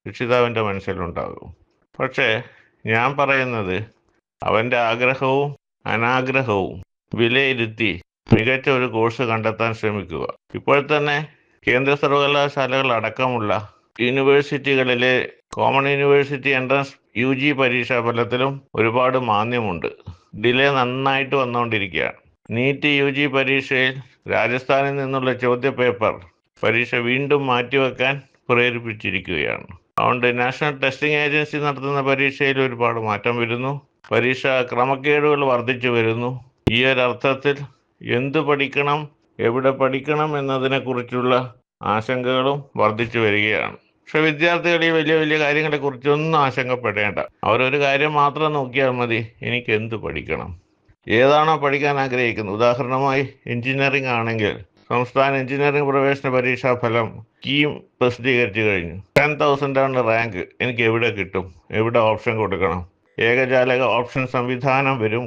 രക്ഷിതാവിൻ്റെ മനസ്സിലുണ്ടാകും പക്ഷേ ഞാൻ പറയുന്നത് അവൻ്റെ ആഗ്രഹവും അനാഗ്രഹവും വിലയിരുത്തി മികച്ച ഒരു കോഴ്സ് കണ്ടെത്താൻ ശ്രമിക്കുക ഇപ്പോൾ തന്നെ കേന്ദ്ര സർവകലാശാലകൾ അടക്കമുള്ള യൂണിവേഴ്സിറ്റികളിലെ common university entrance U G പരീക്ഷാ ഫലത്തിലും ഒരുപാട് മാന്യമുണ്ട് ഡിലേ നന്നായിട്ട് വന്നുകൊണ്ടിരിക്കുകയാണ് നീറ്റ് യു ജി പരീക്ഷയിൽ രാജസ്ഥാനിൽ നിന്നുള്ള ചോദ്യപേപ്പർ പരീക്ഷ വീണ്ടും മാറ്റിവെക്കാൻ പ്രേരിപ്പിച്ചിരിക്കുകയാണ് അതുകൊണ്ട് നാഷണൽ ടെസ്റ്റിംഗ് ഏജൻസി നടത്തുന്ന പരീക്ഷയിൽ ഒരുപാട് മാറ്റം വരുന്നു പരീക്ഷ ക്രമക്കേടുകൾ വർദ്ധിച്ചു വരുന്നു ഈ ഒരു അർത്ഥത്തിൽ എന്ത് പഠിക്കണം എവിടെ പഠിക്കണം എന്നതിനെക്കുറിച്ചുള്ള ആശങ്കകളും വർദ്ധിച്ചു വരികയാണ് പക്ഷെ വിദ്യാർത്ഥികൾ ഈ വലിയ വലിയ കാര്യങ്ങളെക്കുറിച്ചൊന്നും ആശങ്കപ്പെടേണ്ട അവരൊരു കാര്യം മാത്രം നോക്കിയാൽ മതി എനിക്ക് എന്ത് പഠിക്കണം ഏതാണോ പഠിക്കാൻ ആഗ്രഹിക്കുന്നത് ഉദാഹരണമായി എഞ്ചിനീയറിംഗ് ആണെങ്കിൽ സംസ്ഥാന എഞ്ചിനീയറിംഗ് പ്രവേശന പരീക്ഷാ ഫലം കീം പ്രസിദ്ധീകരിച്ചു കഴിഞ്ഞു ടെൻ തൗസൻഡ് ആണ് റാങ്ക് എനിക്ക് എവിടെ കിട്ടും എവിടെ ഓപ്ഷൻ കൊടുക്കണം ഏകജാലക ഓപ്ഷൻ സംവിധാനം വരും